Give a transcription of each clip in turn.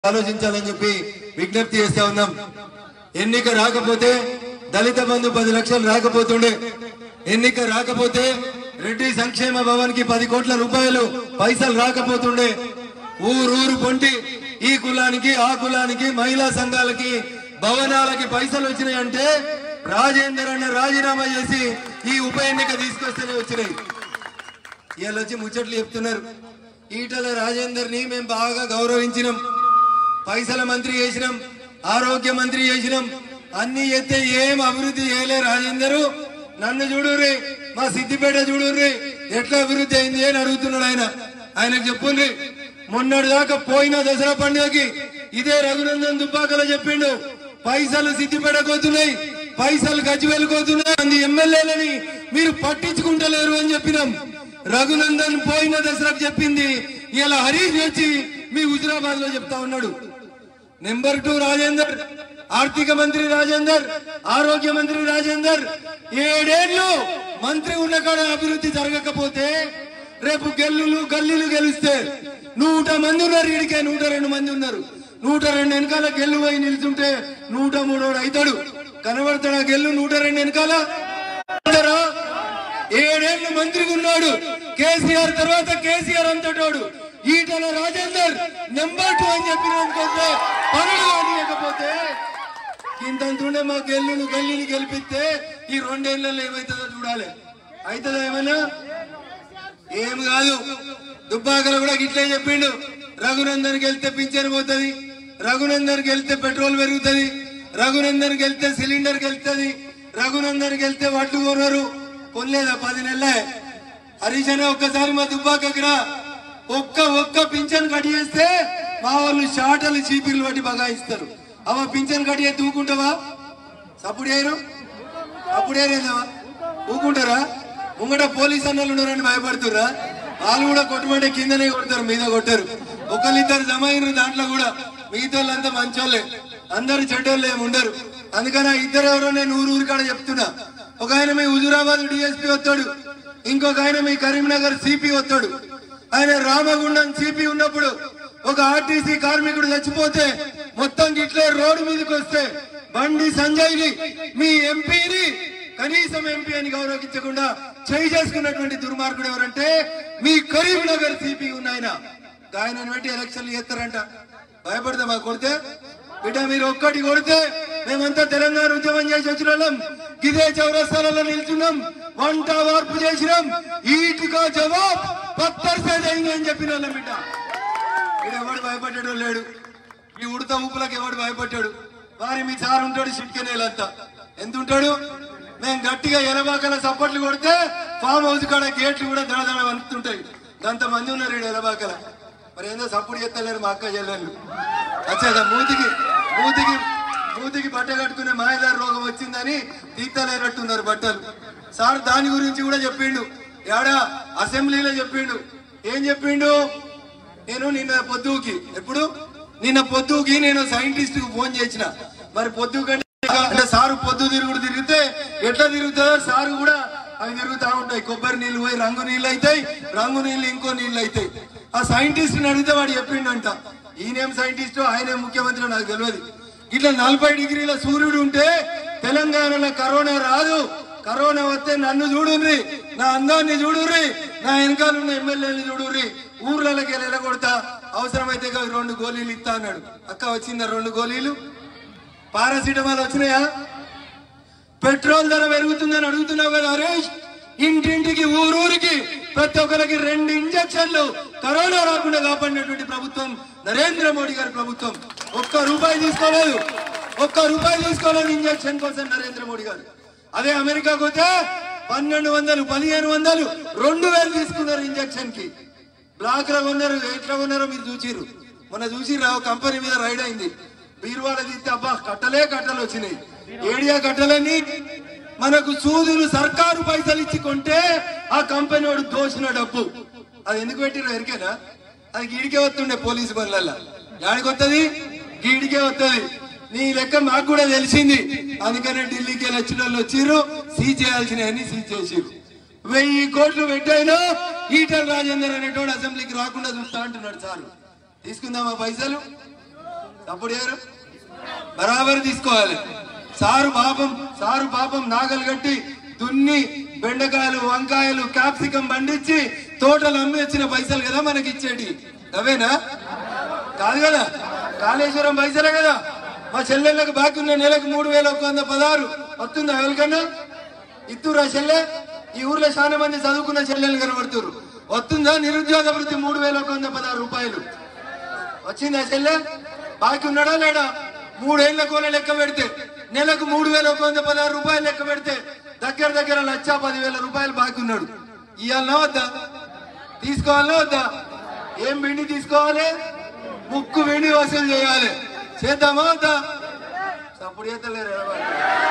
ఆలోచించాలని చెప్పి విజ్ఞప్తి చేస్తా ఉన్నాం ఎన్నిక రాకపోతే దళిత బంధు పది లక్షలు రాకపోతుండే ఎన్నిక రాకపోతే రెడ్డి సంక్షేమ భవన్ కి పది కోట్ల రూపాయలు పైసలు రాకపోతుండే ఊరూరు పొంటి ఈ కులానికి ఆ కులానికి మహిళా సంఘాలకి భవనాలకి పైసలు వచ్చినాయంటే రాజేందర్ అన్న రాజీనామా చేసి ఈ ఉప ఎన్నిక తీసుకొస్తేనే వచ్చినాయి ఇవాళ వచ్చి ముచ్చట్లు చెప్తున్నారు ఈటల రాజేందర్ ని మేము బాగా గౌరవించినాం పైసల మంత్రి చేసినాం ఆరోగ్య మంత్రి చేసినాం అన్ని ఎత్తే ఏం అభివృద్ధి చేయలే రాజేందరు నన్ను చూడుర్రి మా సిద్దిపేట చూడుర్రి ఎట్లా అభివృద్ధి అయింది అని అడుగుతున్నాడు ఆయన ఆయనకు చెప్పుండ్రి మొన్నటి దాకా పోయిన దసరా పండుగకి ఇదే రఘునందన్ దుబ్బాకలో చెప్పిండు పైసలు సిద్దిపేట కోతున్నాయి పైసలు గజ్వేలు కోతున్నాయి అంది ఎమ్మెల్యేలని మీరు పట్టించుకుంటలేరు అని చెప్పినాం రఘునందన్ పోయిన దసరాకు చెప్పింది ఇలా హరీష్ వచ్చి మీ హుజరాబాద్ లో చెప్తా ఉన్నాడు నెంబర్ టూ రాజేందర్ ఆర్థిక మంత్రి రాజేందర్ ఆరోగ్య మంత్రి రాజేందర్ ఏడేళ్లు మంత్రి ఉన్న కాడ అభివృద్ధి జరగకపోతే రేపు గెల్లులు గల్లీలు గెలిస్తే నూట మంది ఉన్నారు ఈడికే నూట రెండు మంది ఉన్నారు నూట రెండు వెనకాల గెల్లు పోయి నిల్చుంటే నూట మూడోడు అవుతాడు కనబడతాడా గెల్లు నూట రెండు వెనకాల అంటారా? ఏడేళ్లు మంత్రిగా ఉన్నాడు కేసీఆర్ తర్వాత కేసీఆర్ అంతటోడు ఈటల రాజేందర్ నెంబర్ టూ అని చెప్పిన అనుకుంటే పనులు కానియకపోతే ఇంతంతుండే మా గెల్లును గల్లీని గెలిపిస్తే ఈ రెండేళ్లలో ఏమైతుందో చూడాలి అవుతుందా ఏమైనా ఏం కాదు దుబ్బాకలు కూడా గిట్లే చెప్పిండు రఘునందన్ గెలితే పింఛన్ పోతుంది రఘునందన్ గెలితే పెట్రోల్ పెరుగుతుంది రఘునందన్ గెలితే సిలిండర్ గెలుతుంది రఘునందన్ గెలితే వడ్లు కొనరు కొనలేదా పది నెలలే హరీష్ అనే ఒక్కసారి మా దుబ్బాకకి రా ఒక్క ఒక్క పింఛన్ కట్ చేస్తే మా వాళ్ళు షాటలు చీపిర్లు పట్టి బగాయిస్తారు అవ పింఛన్ కట్ చేసి తూకుంటావా సప్పుడు చేయరు అప్పుడు ఏరేదావా ఊకుంటారా ముంగట పోలీస్ అన్నలు ఉన్నారని భయపడుతురా వాళ్ళు కూడా కొట్టమంటే కిందనే కొడతారు మీద కొట్టారు ఒకళ్ళిద్దరు జమ అయినారు దాంట్లో కూడా మిగతా వాళ్ళంతా మంచోళ్ళే అందరు చెడ్డోళ్ళు ఏమి ఉండరు అందుకని ఆ ఇద్దరు ఎవరో నేను ఊరు ఊరి కాడ చెప్తున్నా ఒక ఆయన మీ హుజురాబాద్ డిఎస్పీ వస్తాడు ఇంకొక ఆయన మీ కరీంనగర్ సిపి వస్తాడు ఆయన రామగుండం సిపి ఉన్నప్పుడు ఒక ఆర్టీసీ కార్మికుడు చచ్చిపోతే మొత్తం గిట్లే రోడ్డు మీదకి వస్తే బండి సంజయ్ ని మీ ఎంపీని కనీసం ఎంపీ అని గౌరవించకుండా చేయి చేసుకున్నటువంటి దుర్మార్గుడు ఎవరంటే మీ కరీంనగర్ సిపి ఉన్నాయన ఆయన పెట్టి ఎలక్షన్లు చేస్తారంట భయపడతా మా కొడితే బిడ్డ మీరు ఒక్కటి కొడితే మేమంతా తెలంగాణ ఉద్యమం చేసి వచ్చిన వాళ్ళం ఇదే చౌరస్తాలలో నిల్చున్నాం వంట వార్పు చేసినాం ఈటుగా జవాబ్ పత్తర్ సే దేంగే అని చెప్పిన వాళ్ళం బిడ్డ ఇక్కడ ఎవడు భయపడ్డాడు లేడు ఈ ఉడత ఊపులకు ఎవడు భయపడ్డాడు వారి మీ సార్ ఉంటాడు చిట్కెనేలంతా ఎంత ఉంటాడు మేము గట్టిగా ఎలబాకల సపోర్ట్లు కొడితే ఫామ్ హౌస్ కాడ గేట్లు కూడా దడదడ వణుకుతుంటాయి అంత మంది ఉన్నారు ఈడ ఎలబాకల మరి ఏందో సపోర్ట్ చేస్తలేరు మా అక్క చెల్లెళ్ళు వచ్చేదా మూతికి మూతికి మూతికి బట్ట కట్టుకునే మాయదారి రోగం వచ్చిందని తీర్తలేనట్టున్నారు బట్టలు సార్ దాని గురించి కూడా చెప్పిండు ఏడా అసెంబ్లీలో చెప్పిండు ఏం చెప్పిండు నేను నిన్న పొద్దుకి ఎప్పుడు నిన్న పొద్దుకి నేను సైంటిస్ట్ కు ఫోన్ చేసిన మరి పొద్దు కంటే అంటే సారు పొద్దు తిరుగుడు తిరిగితే ఎట్లా తిరుగుతుందో సారు కూడా అవి తిరుగుతా ఉంటాయి కొబ్బరి నీళ్ళు పోయి రంగు నీళ్ళు అవుతాయి రంగు నీళ్ళు ఇంకో నీళ్ళు అవుతాయి ఆ సైంటిస్ట్ అడిగితే వాడు చెప్పిండంట ఈయనేం సైంటిస్ట్ ఆయనే ముఖ్యమంత్రి నాకు తెలియదు ఇట్లా నలభై డిగ్రీల సూర్యుడు ఉంటే తెలంగాణలో కరోనా రాదు కరోనా వస్తే నన్ను చూడుర్రి నా అందాన్ని చూడుర్రి నా వెనకాల ఉన్న ఎమ్మెల్యేని చూడుర్రి ఊర్లలోకి వెళ్ళి కొడతా అవసరమైతే ఇక రెండు గోళీలు ఇస్తా అన్నాడు అక్క వచ్చిందా రెండు గోళీలు పారాసిటమాల్ వచ్చినాయా పెట్రోల్ ధర పెరుగుతుందని అడుగుతున్నావు కదా హరీష్ ఇంటింటికి ఊరూరికి ప్రతి ఒక్కరికి రెండు ఇంజక్షన్లు కరోనా రాకుండా కాపాడినటువంటి ప్రభుత్వం నరేంద్ర మోడీ గారి ప్రభుత్వం ఒక్క రూపాయి తీసుకోలేదు ఒక్క రూపాయి తీసుకోలేదు ఇంజక్షన్ కోసం నరేంద్ర మోడీ గారు అదే అమెరికాకు పోతే పన్నెండు వందలు పదిహేను వందలు రెండు వేలు తీసుకున్నారు ఇంజక్షన్ కి బ్లాక్ లో ఉన్నారు ఎట్లా ఉన్నారో మీరు చూసిర్రు మొన్న చూసిర్రా ఒక కంపెనీ మీద రైడ్ అయింది బీరువాడ తీస్తే అబ్బా కట్టలే కట్టలు వచ్చినాయి ఏడియా కట్టలని మనకు సూదులు సర్కారు పైసలు ఇచ్చి కొంటే ఆ కంపెనీ వాడు దోచిన డబ్బు అది ఎందుకు పెట్టిన ఎరికేనా అది గీడికే వస్తుండే పోలీసు పనులలో యాడికి వస్తుంది గీడికే వస్తుంది నీ లెక్క మాకు కూడా తెలిసింది అందుకనే ఢిల్లీకి వెళ్ళి వచ్చిన వాళ్ళు వచ్చిర్రు సీజ్ చేయాల్సినవన్నీ సీజ్ చేసిర్రు వెయ్యి కోట్లు పెట్టైనా ఈటల రాజేందర్ అనేటోడు అసెంబ్లీకి రాకుండా చూస్తా అంటున్నాడు చాలు తీసుకుందామా పైసలు అప్పుడు ఎవరు బరాబర్ తీసుకోవాలి సారు పాపం సారు పాపం నాగలు కట్టి దున్ని బెండకాయలు వంకాయలు క్యాప్సికం పండించి తోటలు అమ్మి వచ్చిన పైసలు కదా మనకి ఇచ్చేటి అవేనా కాదు కదా కాళేశ్వరం పైసలే కదా మా చెల్లెళ్ళకి బాకీ ఉన్న నెలకు మూడు వేల ఒక వంద పదహారు వస్తుందా ఎవరికన్నా ఇత్తురా చెల్లె ఈ ఊర్లో చాలా మంది చదువుకున్న చెల్లెలు కనబడుతున్నారు వస్తుందా నిరుద్యోగ వృత్తి మూడు వేల ఒక వంద పదహారు రూపాయలు వచ్చిందా చెల్లె బాకీ ఉన్నాడా లేడా మూడేళ్ల కోల లెక్క పెడితే నెలకు మూడు వేల ఒక వంద పదహారు రూపాయలు లెక్క పెడితే దగ్గర దగ్గర లక్ష పదివేల రూపాయలు బాకీ ఉన్నాడు ఇవాళ వద్దా తీసుకోవాలనా వద్దా ఏం పిండి తీసుకోవాలి ముక్కు వెండి వసూలు చేయాలి చేద్దామా వద్దా సప్పుడు చేస్తలేరు ఎవరు?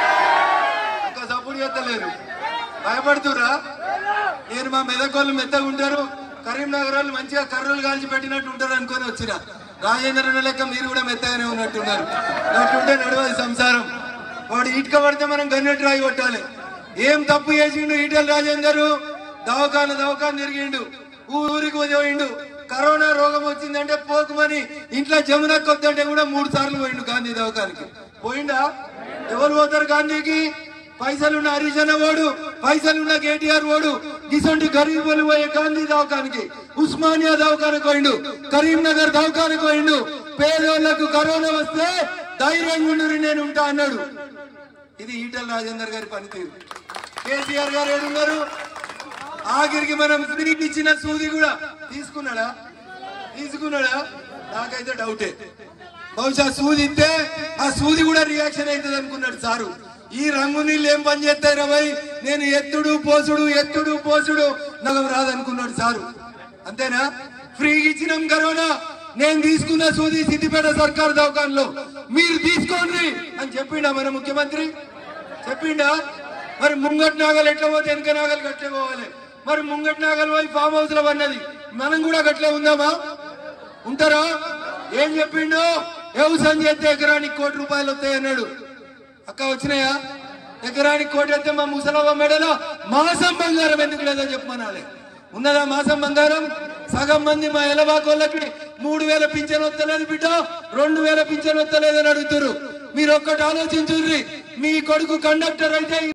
ఇంకా సప్పుడు చేస్తలేరు భయపడుతురా నేను మా మెదకోళ్ళు మెత్తగా ఉంటారు కరీంనగర్ వాళ్ళు మంచిగా కర్రలు కాల్చి పెట్టినట్టు ఉంటారు అనుకొని వచ్చిన రాజేంద్ర లెక్క మీరు కూడా మెత్తగానే ఉన్నట్టున్నారు అట్లుంటే నడవదు సంసారం వాడు ఇటుక పడితే మనం గన్నెట్టు రాయి కొట్టాలి ఏం తప్పు చేసిండు ఈటల రాజేందర్ దవాఖాన దవాఖాన తిరిగిండు ఊరికి పోయిండు కరోనా రోగం వచ్చిందంటే పోకుమని ఇంట్లో జమున కొద్దంటే కూడా మూడు సార్లు పోయిండు గాంధీ దవాఖానికి పోయిండా ఎవరు పోతారు గాంధీకి పైసలున్న హరిజన ఓడు పైసలున్న కేటీఆర్ ఓడు ఇసొంటి గరీబులు పోయే గాంధీ దవాఖానికి ఉస్మానియా దవాఖానకు పోయిండు కరీంనగర్ దవాఖానకు పోయిండు పేదోళ్లకు కరోనా వస్తే ధైర్యంగా ఉండు నేను ఉంటా అన్నాడు ఇది ఈటల రాజేందర్ గారి పనితీరు కేసీఆర్ గారు ఏడున్నారు ఆఖరికి మనం ఫ్రీ ఇచ్చిన సూది కూడా తీసుకున్నాడా తీసుకున్నాడా నాకైతే డౌటే బహుశా సూది ఇస్తే ఆ సూది కూడా రియాక్షన్ అవుతుంది అనుకున్నాడు సారు ఈ రంగు నీళ్ళు ఏం పని చేస్తాయి రవై నేను ఎత్తుడు పోసుడు ఎత్తుడు పోసుడు నాకు రాదనుకున్నాడు సారు అంతేనా ఫ్రీగా ఇచ్చినాం కరోనా నేను తీసుకున్న సూది సిద్దిపేట సర్కార్ దవాఖానలో మీరు తీసుకోండి అని చెప్పిండా మన ముఖ్యమంత్రి చెప్పిండా మరి ముంగట్ నాగలు ఎట్లా పోతే వెనక నాగలు గట్లే పోవాలి మరి ముంగట్ నాగలు పోయి ఫామ్ హౌస్ లో అన్నది మనం కూడా గట్లే ఉందామా ఉంటారా ఏం చెప్పిండు వ్యవసాయం చేస్తే ఎకరానికి కోటి రూపాయలు వస్తాయి అన్నాడు అక్క వచ్చినాయా ఎకరానికి కోటి వస్తే మా ముసలవ్వ మెడలో మాసం బంగారం ఎందుకు లేదని చెప్పమనాలి ఉన్నదా మాసం బంగారం సగం మంది మా ఎలబాకోళ్ళకి మూడు వేల పింఛన్ వస్తలేదు బిడ్డ రెండు వేల పింఛన్ వస్తలేదని అడుగుతారు మీరు ఒక్కటి ఆలోచించుర్రి మీ కొడుకు కండక్టర్ అయితే